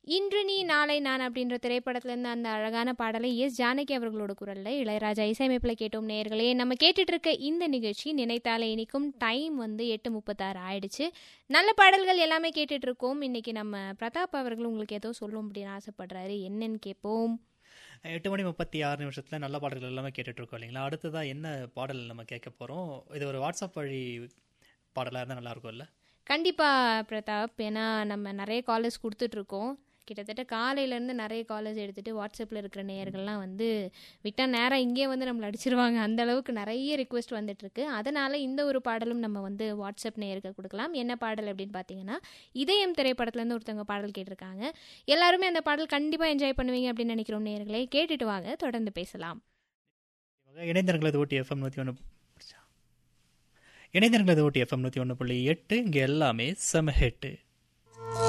இன்று நீ நாளை நான் அப்படின்ற திரைப்படத்துல இருந்து அந்த அழகான பாடலை எஸ் ஜானகி அவர்களோட குரல்ல இளையராஜா இசையமைப்பில் கேட்டோம் நேர்களே நம்ம கேட்டுட்டு இருக்க இந்த நிகழ்ச்சி நினைத்தாலே இனிக்கும் டைம் வந்து எட்டு முப்பத்தாறு ஆயிடுச்சு நல்ல பாடல்கள் எல்லாமே கேட்டுட்டு இருக்கோம் இன்னைக்கு நம்ம பிரதாப் அவர்கள் உங்களுக்கு ஏதோ சொல்லும் அப்படின்னு ஆசைப்படுறாரு என்னன்னு கேட்போம் எட்டு மணி முப்பத்தி ஆறு நிமிஷத்தில் நல்ல பாடல்கள் எல்லாமே கேட்டுட்டு இருக்கோம் இல்லைங்களா அடுத்ததாக என்ன பாடல் நம்ம கேட்க போகிறோம் இது ஒரு வாட்ஸ்அப் வழி பாடலாக இருந்தால் நல்லா இருக்கும்ல கண்டிப்பா பிரதாப் ஏன்னா நம்ம நிறைய காலேஜ் கொடுத்துட்டு இருக்கோம் கிட்டத்தட்ட காலையிலேருந்து நிறைய காலேஜ் எடுத்துட்டு வாட்ஸ்அப்பில் இருக்கிற நேயர்கள்லாம் வந்து விட்டால் நேராக இங்கேயே வந்து நம்மளை அடிச்சிருவாங்க அந்த அளவுக்கு நிறைய ரிக்வெஸ்ட் வந்துட்டு இருக்கு அதனால இந்த ஒரு பாடலும் நம்ம வந்து வாட்ஸ்அப் நேயருக்கு கொடுக்கலாம் என்ன பாடல் அப்படின்னு பார்த்தீங்கன்னா இதயம் திரைப்படத்துலேருந்து ஒருத்தவங்க பாடல் கேட்டிருக்காங்க எல்லாருமே அந்த பாடல் கண்டிப்பாக என்ஜாய் பண்ணுவீங்க அப்படின்னு நினைக்கிறோம் நேயர்களே கேட்டுட்டு வாங்க தொடர்ந்து பேசலாம் இணைந்திருங்களது ஓட்டி எஃப்எம் நூற்றி ஒன்று இணைந்திருங்களது ஓட்டி எஃப்எம் நூற்றி ஒன்று புள்ளி எட்டு இங்கே எல்லாமே செம ஹெட்டு